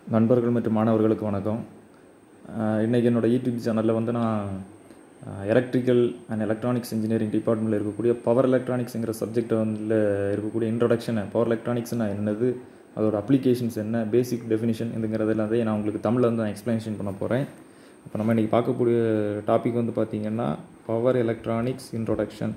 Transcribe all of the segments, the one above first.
நண்பர்கள் மற்றும் மாணவர்களுக்கு வணக்கம் இன்றைக்கி என்னோடய யூடியூப் சேனலில் வந்து நான் எலக்ட்ரிக்கல் அண்ட் எலக்ட்ரானிக்ஸ் இன்ஜினியரிங் டிபார்ட்மெண்ட்டில் இருக்கக்கூடிய பவர் எலக்ட்ரானிக்ஸுங்கிற சப்ஜெக்டை வந்து இருக்கக்கூடிய இன்ட்ரொடக்ஷனை பவர் எலக்ட்ரானிக்ஸ்னா என்னது அதோட அப்ளிகேஷன்ஸ் என்ன பேசிக் டெஃபினிஷன் இதுங்கிறது எல்லாத்தையும் நான் உங்களுக்கு தமிழில் வந்து நான் எக்ஸ்ப்ளனேஷன் பண்ண போகிறேன் இப்போ நம்ம இன்றைக்கி பார்க்கக்கூடிய டாபிக் வந்து பார்த்திங்கன்னா power electronics introduction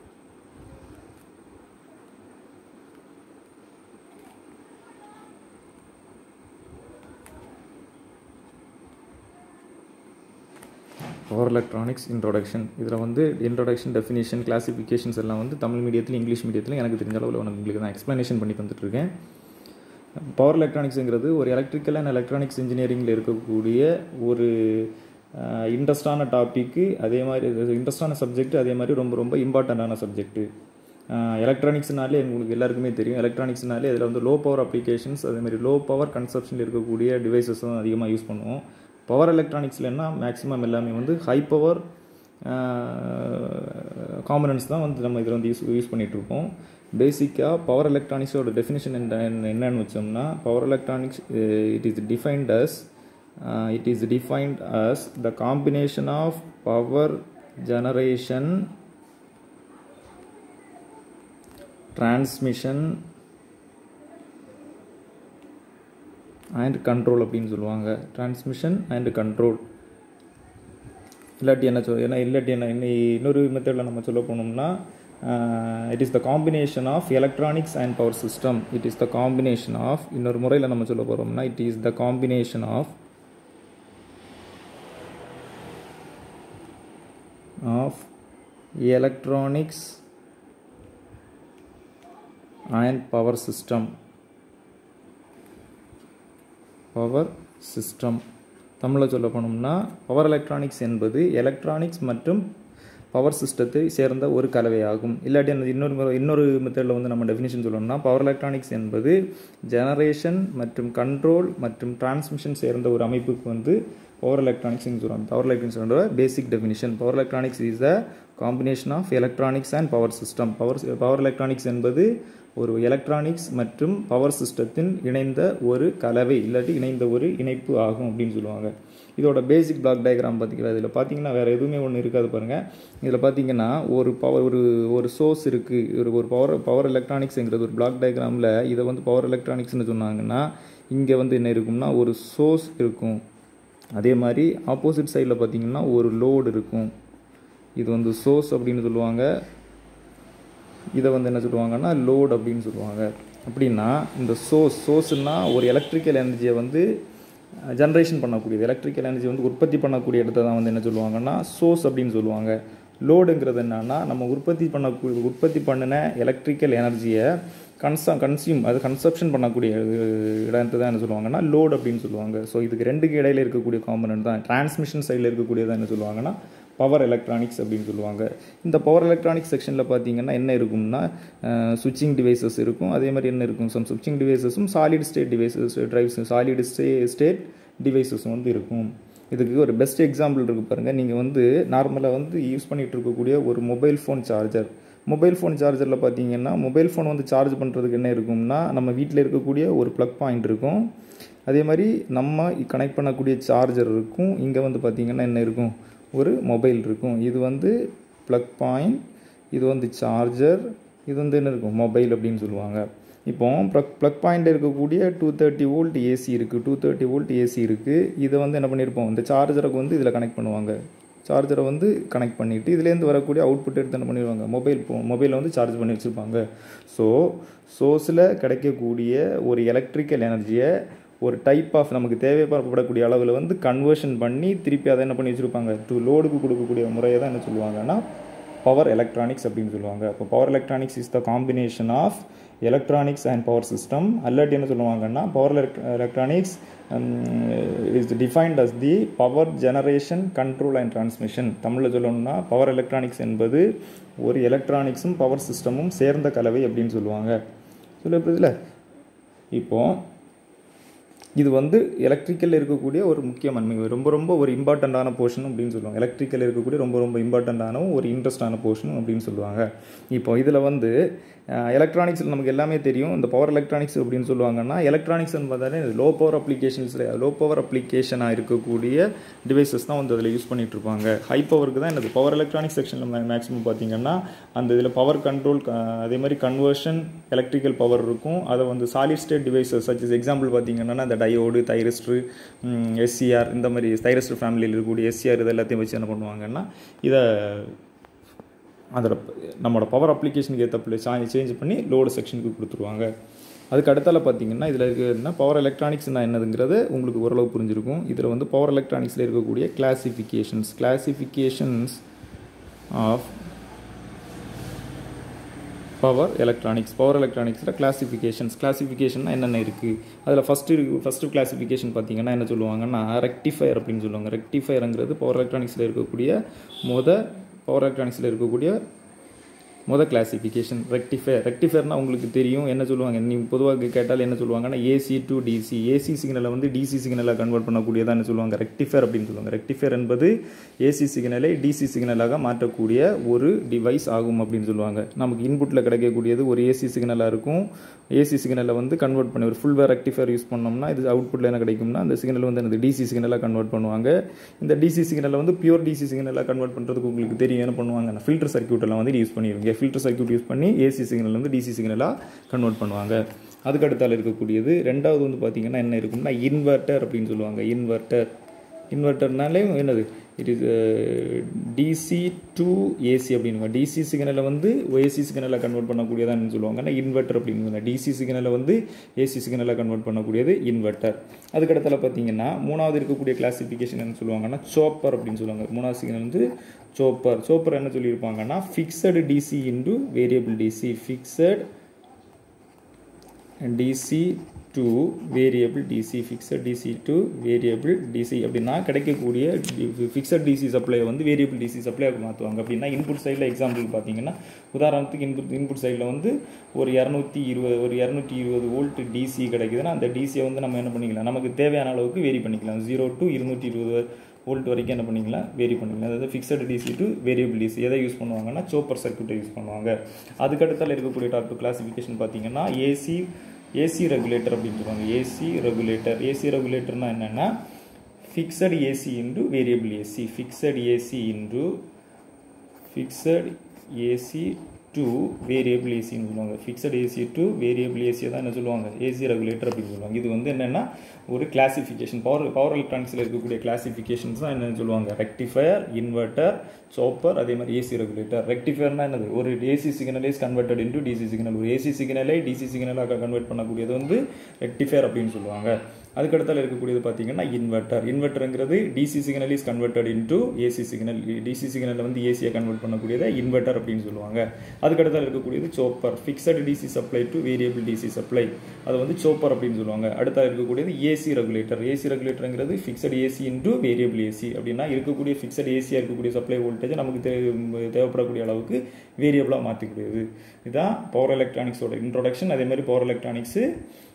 power electronics introduction இதில் வந்து இன்ட்ரொடக்ஷன் டெஃபினேஷன் கிளாசிஃபிகேஷன்ஸ் எல்லாம் வந்து தமிழ் மீடியத்தில் இங்கிலீஷ் மீடியத்தில் எனக்கு தெரிஞ்ச அளவில் உனக்கு உங்களுக்கு நான் எக்ஸ்ப்ளனேஷன் பண்ணி தந்துட்டுருக்கேன் பவர் எலக்ட்ரானிக்ஸுங்கிறது ஒரு எலக்ட்ரிக்கல் அண்ட் எலக்ட்ரானிக்ஸ் இன்ஜினியரிங்கில் இருக்கக்கூடிய ஒரு இன்ட்ரெஸ்டான டாப்பிக்கு அதே மாதிரி இன்ட்ரெஸ்டான சப்ஜெக்ட் அதே மாதிரி ரொம்ப ரொம்ப இம்பார்ட்டண்ட்டான சப்ஜெக்ட்டு எலக்ட்ரானிக்ஸ்னாலே உங்களுக்கு எல்லாருக்குமே தெரியும் எலக்ட்ரானிக்ஸ்னாலே இதில் வந்து லோ பவர் அப்ளிகேஷன்ஸ் அதே மாதிரி லோ பவர் கன்சப்ஷனில் இருக்கக்கூடிய டிவைசஸ் தான் அதிகமாக யூஸ் பண்ணுவோம் பவர் எலக்ட்ரானிக்ஸ்லன்னா மேக்ஸிமம் எல்லாமே வந்து ஹை பவர் காம்பனன்ட்ஸ் தான் வந்து நம்ம இதில் வந்து யூஸ் யூஸ் பண்ணிகிட்ருப்போம் பேசிக்காக பவர் எலக்ட்ரானிக்ஸோட டெஃபினேஷன் என்னன்னு வச்சோம்னா power electronics it is defined as it is defined as the combination of power generation transmission and control அப்படின்னு சொல்லுவாங்க டிரான்ஸ்மிஷன் அண்ட் கண்ட்ரோல் இல்லாட்டி என்ன சொல் ஏன்னா இல்லாட்டி என்ன இன்னொரு மெத்தடில் நம்ம சொல்ல போனோம்னா it is the combination of electronics and power system it is the combination of இன்னொரு முறையில் நம்ம சொல்ல போகிறோம்னா it is the combination of of electronics and power system power system தமிழில் சொல்ல போனோம்னா பவர் எலக்ட்ரானிக்ஸ் என்பது எலக்ட்ரானிக்ஸ் மற்றும் பவர் சிஸ்டத்தை சேர்ந்த ஒரு கலவையாகும் இல்லாட்டி அந்த இன்னொரு இன்னொரு மெத்தடில் வந்து நம்ம டெஃபினேஷன் சொல்லணும்னா பவர் எலக்ட்ரானிக்ஸ் என்பது ஜெனரேஷன் மற்றும் கண்ட்ரோல் மற்றும் டிரான்ஸ்மிஷன் சேர்ந்த ஒரு அமைப்புக்கு வந்து பவர் எலக்ட்ரானிக்ஸ்னு சொல்லுவாங்க power electronics basic definition power electronics is a combination of electronics and power system power power electronics என்பது ஒரு எலக்ட்ரானிக்ஸ் மற்றும் பவர் சிஸ்டத்தின் இணைந்த ஒரு கலவை இல்லாட்டி இணைந்த ஒரு இணைப்பு ஆகும் அப்படின்னு சொல்லுவாங்க இதோட பேசிக் பிளாக் டயக்ராம் பார்த்திங்கன்னா இதில் பார்த்தீங்கன்னா வேறு எதுவுமே ஒன்று இருக்காது பாருங்கள் இதில் பார்த்தீங்கன்னா ஒரு பவர் ஒரு ஒரு சோர்ஸ் இருக்குது ஒரு ஒரு பவர் பவர் எலக்ட்ரானிக்ஸுங்கிறது ஒரு பிளாக் டயக்ராமில் இதை வந்து பவர் எலக்ட்ரானிக்ஸ்னு சொன்னாங்கன்னா இங்கே வந்து என்ன இருக்கும்னா ஒரு சோர்ஸ் இருக்கும் அதே மாதிரி ஆப்போசிட் சைடில் பார்த்தீங்கன்னா ஒரு லோடு இருக்கும் இது வந்து சோர்ஸ் அப்படின்னு சொல்லுவாங்க இதை வந்து என்ன சொல்லுவாங்கன்னா லோட் அப்படின்னு சொல்லுவாங்க அப்படின்னா இந்த சோர்ஸ் சோர்ஸ்னால் ஒரு எலக்ட்ரிக்கல் எனர்ஜியை வந்து ஜென்ரேஷன் பண்ணக்கூடியது எலக்ட்ரிக்கல் எனர்ஜி வந்து உற்பத்தி பண்ணக்கூடிய இடத்த தான் வந்து என்ன சொல்லுவாங்கன்னா சோர்ஸ் அப்படின்னு சொல்லுவாங்க லோடுங்கிறது என்னன்னா நம்ம உற்பத்தி பண்ணக்கூடிய உற்பத்தி பண்ணின எலக்ட்ரிக்கல் எனர்ஜியை கன்சா கன்சியூம் அது கன்சப்ஷன் பண்ணக்கூடிய இடத்தை தான் என்ன சொல்லுவாங்கன்னா லோடு அப்படின்னு சொல்லுவாங்க ஸோ இதுக்கு ரெண்டுக்கு இடையில இருக்கக்கூடிய காம்பனன்ட் தான் டிரான்ஸ்மிஷன் சைடில் இருக்கக்கூடியதான் என்ன சொல்லுவாங்கன்னா பவர் எலக்ட்ரானிக்ஸ் அப்படின்னு சொல்லுவாங்க இந்த பவர் எலக்ட்ரானிக்ஸ் செக்ஷனில் பார்த்தீங்கன்னா என்ன இருக்கும்னா சுவிட்சிங் டிவைசஸ் இருக்கும் அதே மாதிரி என்ன இருக்கும் சம் சுவிட்சிங் டிவைசஸும் solid state devices drives solid stay state டிவைசஸும் வந்து இருக்கும் இதுக்கு ஒரு பெஸ்ட் எக்ஸாம்பிள் இருக்குது பாருங்கள் நீங்கள் வந்து நார்மலாக வந்து யூஸ் பண்ணிகிட்டு இருக்கக்கூடிய ஒரு mobile phone charger mobile phone சார்ஜரில் பார்த்தீங்கன்னா மொபைல் ஃபோன் வந்து சார்ஜ் பண்ணுறதுக்கு என்ன இருக்கும்னா நம்ம வீட்டில் இருக்கக்கூடிய ஒரு ப்ளக் பாயிண்ட் இருக்கும் அதே மாதிரி நம்ம கனெக்ட் பண்ணக்கூடிய சார்ஜர் இருக்கும் இங்கே வந்து பார்த்திங்கன்னா என்ன இருக்கும் ஒரு மொபைல் இருக்கும் இது வந்து ப்ளக் பாயிண்ட் இது வந்து சார்ஜர் இது வந்து என்ன இருக்கும் மொபைல் அப்படின்னு சொல்லுவாங்க இப்போ ப்ளக் ப்ளக் பாயிண்ட் இருக்கக்கூடிய டூ தேர்ட்டி வோல்ட் ஏசி இருக்குது டூ தேர்ட்டி வோல்ட் ஏசி இருக்குது இதை வந்து என்ன பண்ணியிருப்போம் இந்த சார்ஜருக்கு வந்து இதில் கனெக்ட் பண்ணுவாங்க சார்ஜரை வந்து கனெக்ட் பண்ணிவிட்டு இதுலேருந்து வரக்கூடிய அவுட்புட் எடுத்து என்ன பண்ணிடுவாங்க மொபைல் மொபைலில் வந்து சார்ஜ் பண்ணி வச்சுருப்பாங்க ஸோ சோர்ஸில் கிடைக்கக்கூடிய ஒரு எலக்ட்ரிக்கல் எனர்ஜியை ஒரு டைப் ஆஃப் நமக்கு தேவைப்படக்கூடிய அளவில் வந்து கன்வர்ஷன் பண்ணி திருப்பி அதை என்ன பண்ணி வச்சுருப்பாங்க டூ லோடுக்கு கொடுக்கக்கூடிய முறையை தான் என்ன சொல்லுவாங்கன்னா பவர் எலக்ட்ரானிக்ஸ் அப்படின்னு சொல்லுவாங்க இப்போ power electronics is the combination of electronics and power system அல்லாட்டி என்ன சொல்லுவாங்கன்னா power electronics is defined as the power generation control and transmission தமிழில் சொல்லணும்னா பவர் எலக்ட்ரானிக்ஸ் என்பது ஒரு எலக்ட்ரானிக்ஸும் பவர் சிஸ்டமும் சேர்ந்த கலவை அப்படின்னு சொல்லுவாங்க சொல்ல புரியுதுல இப்போது இது வந்து எலக்ட்ரிக்கலில் இருக்கக்கூடிய ஒரு முக்கியமான ரொம்ப ரொம்ப ஒரு இம்பார்ட்டண்ட்டான போர்ஷன் அப்படின்னு சொல்லுவாங்க எலக்ட்ரிக்கலில் இருக்கக்கூடிய ரொம்ப ரொம்ப இம்பார்ட்டண்ட்டான ஒரு இன்ட்ரெஸ்டான போர்ஷன் அப்படின்னு சொல்லுவாங்க இப்போ இதில் வந்து எலக்ட்ரானிக்ஸில் நமக்கு எல்லாமே தெரியும் இந்த பவர் எலக்ட்ரானிக்ஸ் அப்படின்னு சொல்லுவாங்கன்னா எலக்ட்ரானிக்ஸ்னு பார்த்தாலே லோ பவர் அப்ளிகேஷன்ஸில் லோ பவர் அப்ளிகேஷனாக இருக்கக்கூடிய டிவைசஸ் தான் வந்து அதில் யூஸ் பண்ணிகிட்டு இருப்பாங்க ஹை பவருக்கு தான் என்னது பவர் எலக்ட்ரானிக் செக்ஷனில் மேக்ஸிமம் பார்த்தீங்கன்னா அந்த இதில் பவர் கண்ட்ரோல் அதே மாதிரி கன்வர்ஷன் எலக்ட்ரிக்கல் பவர் இருக்கும் அதை வந்து solid state devices such example பார்த்தீங்கன்னா இந்த டயோடு தைரஸ்ட்ரு எஸ்சிஆர் இந்த மாதிரி தைரஸ்ட்ரு ஃபேமிலியில் இருக்கக்கூடிய எஸ்சிஆர் இது எல்லாத்தையும் வச்சு என்ன பண்ணுவாங்கன்னா இதை அதோட நம்மளோட பவர் அப்ளிகேஷனுக்கு ஏற்றப்பில் சேஞ்ச் பண்ணி லோடு செக்ஷனுக்கு கொடுத்துருவாங்க அதுக்கு அடுத்தால பார்த்தீங்கன்னா இதில் இருக்கிறதுனா பவர் எலக்ட்ரானிக்ஸ்னா என்னதுங்கிறது உங்களுக்கு ஓரளவு புரிஞ்சிருக்கும் இதில் வந்து பவர் எலக்ட்ரானிக்ஸில் இருக்கக்கூடிய classifications classifications of power electronics power எலக்ட்ரானிக்ஸில் கிளாசிஃபிகேஷன்ஸ் கிளாசிஃபிகேஷன் என்னென்ன இருக்குது அதில் ஃபஸ்ட்டு ஃபஸ்ட்டு கிளாசிஃபிகேஷன் பார்த்தீங்கன்னா என்ன சொல்லுவாங்கன்னா ரெக்டிஃபயர் அப்படின்னு சொல்லுவாங்க ரெக்டிஃபயருங்கிறது பவர் எலக்ட்ரானிக்ஸில் இருக்கக்கூடிய மொத பவர் எலக்ட்ரானிக்ஸில் இருக்கக்கூடிய மொதல் கிளாசிஃபிகேஷன் ரெக்டிஃபயர் ரெக்டிஃபயர்னால் உங்களுக்கு தெரியும் என்ன சொல்லுவாங்க நீ பொதுவாக கேட்டால் என்ன சொல்லுவாங்கன்னா ஏசி டு டிசி ஏசி சிக்னலை வந்து டிசி சிக்னலாக கன்வெர்ட் பண்ணக்கூடியதான் என்ன சொல்லுவாங்க ரெக்டிஃபயர் அப்படின்னு சொல்லுவாங்க ரெக்டிஃபயர் என்பது ஏசி சிக்னலை டிசி சிக்னலாக மாற்றக்கூடிய ஒரு டிவைஸ் ஆகும் அப்படின்னு சொல்லுவாங்க நமக்கு இன்புட்டில் கிடைக்கக்கூடியது ஒரு ஏசி சிக்னலாக இருக்கும் ஏசி சிக்னலை வந்து கன்வெர்ட் பண்ணி ஒரு ஃபுல் வேர் ரெக்டிஃபயர் யூஸ் பண்ணோம்னா இது அவுட்புட்டில் என்ன கிடைக்கும்னா அந்த சிக்னல் வந்து என்னது டிசி சிக்னலாக கன்வெர்ட் பண்ணுவாங்க இந்த டிசி சிக்னலை வந்து பியூர் டிசி சிக்னலாக கன்வெர்ட் பண்ணுறதுக்கு உங்களுக்கு தெரியும் என்ன பண்ணுவாங்க ஃபில்டர் சர்க்கியூட்டெல்லாம் வந்து யூஸ் பண்ணிடுவீங்க ஃபில்டர் சர்க்கியூட் யூஸ் பண்ணி ஏசி சிக்னல் வந்து டிசி சிக்னலாக கன்வெர்ட் பண்ணுவாங்க அதுக்கு அடுத்தால இருக்கக்கூடியது ரெண்டாவது வந்து பார்த்திங்கன்னா என்ன இருக்கும்னா இன்வெர்ட்டர் அப்படின்னு சொல்லுவாங்க இன்வெர்ட்டர் இன்வெர்ட்டர்னாலே என்னது it is DC to AC அப்படின்னுவாங்க டிசி சிக்னலை வந்து ஏசி சிக்னலை கன்வெர்ட் பண்ணக்கூடியதான்னு சொல்லுவாங்க ஆனால் இன்வெர்ட்டர் அப்படின்னு டிசி சிக்னலை வந்து ஏசி சிக்னலை கன்வெர்ட் பண்ணக்கூடியது இன்வெர்ட்டர் அதுக்கடுத்தால பார்த்தீங்கன்னா மூணாவது இருக்கக்கூடிய கிளாசிஃபிகேஷன் என்ன சொல்லுவாங்கன்னா சோப்பர் அப்படின்னு சொல்லுவாங்க மூணாவது சிக்னல் வந்து சோப்பர் சோப்பர் என்ன சொல்லியிருப்பாங்கன்னா fixed DC into variable DC fixed DC to variable DC fixed DC to variable DC அப்படின்னா கிடைக்கக்கூடிய ஃபிக்ஸட் டிசி சப்ளையை வந்து வேரியபிள் டிசி சப்ளையாக மாற்றுவாங்க அப்படின்னா இன்புட் சைடில் எக்ஸாம்பிள் பார்த்தீங்கன்னா உதாரணத்துக்கு இன்புட் இன்புட் சைடில் வந்து ஒரு இரநூத்தி இருபது ஒரு இரநூத்தி இருபது வோல்ட் டிசி கிடைக்குதுன்னா அந்த டிசியை வந்து நம்ம என்ன பண்ணிக்கலாம் நமக்கு தேவையான அளவுக்கு வேரி பண்ணிக்கலாம் ஜீரோ டு இருநூற்றி இருபது வோல்ட் வரைக்கும் என்ன பண்ணிக்கலாம் வேரி பண்ணிக்கலாம் அதாவது fixed DC to variable DC எதை யூஸ் பண்ணுவாங்கன்னா சோப்பர் சர்க்கியூட்டை யூஸ் பண்ணுவாங்க அதுக்கடுத்தால் இருக்கக்கூடிய டாப் கிளாசிஃபிகேஷன் பார்த்தீங்கன்னா ஏசி ஏசி ரெகுலேட்டர் அப்படின்னு சொல்லுவாங்க ஏசி ரெகுலேட்டர் ஏசி ரெகுலேட்டர்னா என்னென்னா fixed AC into variable AC fixed AC into fixed AC to variable ஏசின்னு சொல்லுவாங்க ஃபிக்ஸட் ஏசி டு வேரியபிள் ஏசியை தான் என்ன சொல்லுவாங்க ஏசி ரெகுலேட்டர் அப்படின்னு சொல்லுவாங்க இது வந்து என்னென்னா ஒரு கிளாசிஃபிகேஷன் பவர் பவர் எலக்ட்ரானிக்ஸில் இருக்கக்கூடிய கிளாசிஃபிகேஷன்ஸ் தான் என்னென்னு சொல்லுவாங்க ரெக்டிஃபயர் இன்வெர்ட்டர் சோப்பர் அதே மாதிரி ஏசி ரெகுலேட்டர் ரெக்டிஃபயர்னா என்னது ஒரு AC signal is converted into DC signal ஒரு ஏசி சிக்னலை டிசி சிக்னலாக கன்வெர்ட் பண்ணக்கூடியது வந்து ரெக்டிஃபயர் அப்படின்னு சொல்லுவாங்க அதுக்கடுத்தால இருக்கக்கூடியது பார்த்தீங்கன்னா இன்வெர்ட்டர் இன்வெர்ட்டருங்கிறது DC signal is converted into AC signal DC சிக்னலில் வந்து ஏசியை கன்வெர்ட் பண்ணக்கூடியதை இன்வெர்ட்டர் அப்படின்னு சொல்லுவாங்க அதுக்கடுத்தால இருக்கக்கூடியது chopper fixed DC supply to variable DC supply அது வந்து சோப்பர் அப்படின்னு சொல்லுவாங்க அடுத்தால இருக்கக்கூடியது ஏசி ரெகுலேட்டர் ஏசி ரெகுலேட்டருங்கிறது fixed AC into variable AC அப்படின்னா இருக்கக்கூடிய ஃபிக்ஸட் ஏசியாக இருக்கக்கூடிய சப்ளை வோல்டேஜ் நமக்கு தேவைப்படக்கூடிய அளவுக்கு வேரியபிளாக மாற்றிக்கூடியது இதுதான் பவர் எலக்ட்ரானிக்ஸோட இன்ட்ரோடக்ஷன் அதே மாதிரி பவர் எலக்ட்ரானிக்ஸு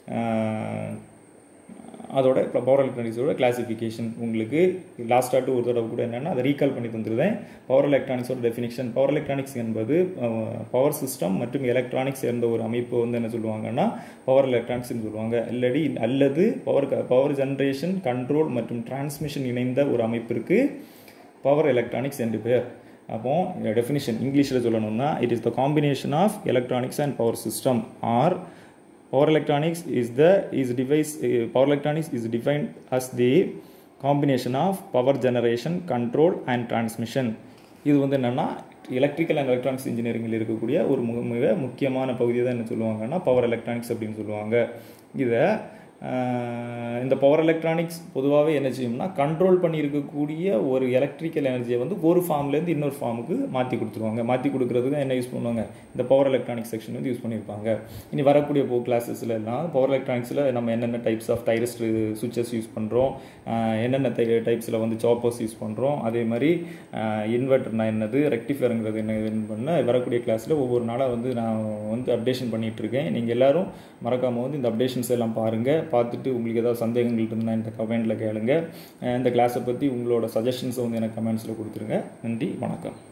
அதோட பவர் எலக்ட்ரானிக்ஸோட கிளாசிஃபிகேஷன் உங்களுக்கு லாஸ்ட்டாக டூ ஒரு தடவை கூட என்னென்னா அதை ரீகால் பண்ணி தந்துருந்தேன் பவர் எலக்ட்ரானிக்ஸோட டெஃபினிஷன் பவர் எலக்ட்ரானிக்ஸ் என்பது பவர் சிஸ்டம் மற்றும் எலக்ட்ரானிக்ஸ் சேர்ந்த ஒரு அமைப்பு வந்து என்ன சொல்லுவாங்கன்னா பவர் எலக்ட்ரானிக்ஸ்னு சொல்லுவாங்க இல்லாடி அல்லது பவர் பவர் ஜென்ரேஷன் கண்ட்ரோல் மற்றும் டிரான்ஸ்மிஷன் இணைந்த ஒரு அமைப்பிற்கு பவர் எலக்ட்ரானிக்ஸ் என்று பேர் அப்போ டெஃபினிஷன் இங்கிலீஷில் சொல்லணும்னா it is the combination of electronics and power system or power electronics is the is device uh, power electronics is defined as the combination of power generation control and transmission இது வந்து என்னென்னா electrical and electronics இன்ஜினியரிங்கில் இருக்கக்கூடிய ஒரு மிக மிக முக்கியமான பகுதியை தான் என்ன சொல்லுவாங்கன்னா பவர் எலக்ட்ரானிக்ஸ் அப்படின்னு சொல்லுவாங்க இதை இந்த பவர் எலக்ட்ரானிக்ஸ் பொதுவாகவே என்ன செய்யும்னா கண்ட்ரோல் பண்ணி இருக்கக்கூடிய ஒரு எலக்ட்ரிக்கல் எனர்ஜியை வந்து ஒரு ஃபார்ம்லேருந்து இன்னொரு ஃபார்முக்கு மாற்றி கொடுத்துருவாங்க மாற்றி கொடுக்குறதுக்கு என்ன யூஸ் பண்ணுவாங்க இந்த பவர் எலக்ட்ரானிக்ஸ் செக்ஷன் வந்து யூஸ் பண்ணியிருப்பாங்க இனி வரக்கூடிய போ கிளாஸஸில் எல்லாம் பவர் எலக்ட்ரானிக்ஸில் நம்ம என்னென்ன types of thyristor switches use பண்ணுறோம் என்னென்ன டைப்ஸில் வந்து சாப்பர்ஸ் யூஸ் பண்ணுறோம் அதே மாதிரி இன்வெர்டர்னா என்னது ரெக்டிஃபயருங்கிறது என்ன பண்ண வரக்கூடிய கிளாஸில் ஒவ்வொரு நாளாக வந்து நான் வந்து அப்டேஷன் பண்ணிகிட்டு இருக்கேன் நீங்கள் எல்லோரும் மறக்காமல் வந்து இந்த அப்டேஷன்ஸ் எல்லாம் பாருங்கள் பார்த்துட்டு உங்களுக்கு ஏதாவது சந்தேகங்கள் இருந்தால் இந்த கமெண்ட்டில் கேளுங்க அஹ் இந்த கிளாஸை பற்றி உங்களோட சஜஷன்ஸை வந்து எனக்கு கமெண்ட்ஸில் கொடுத்துருங்க நன்றி வணக்கம்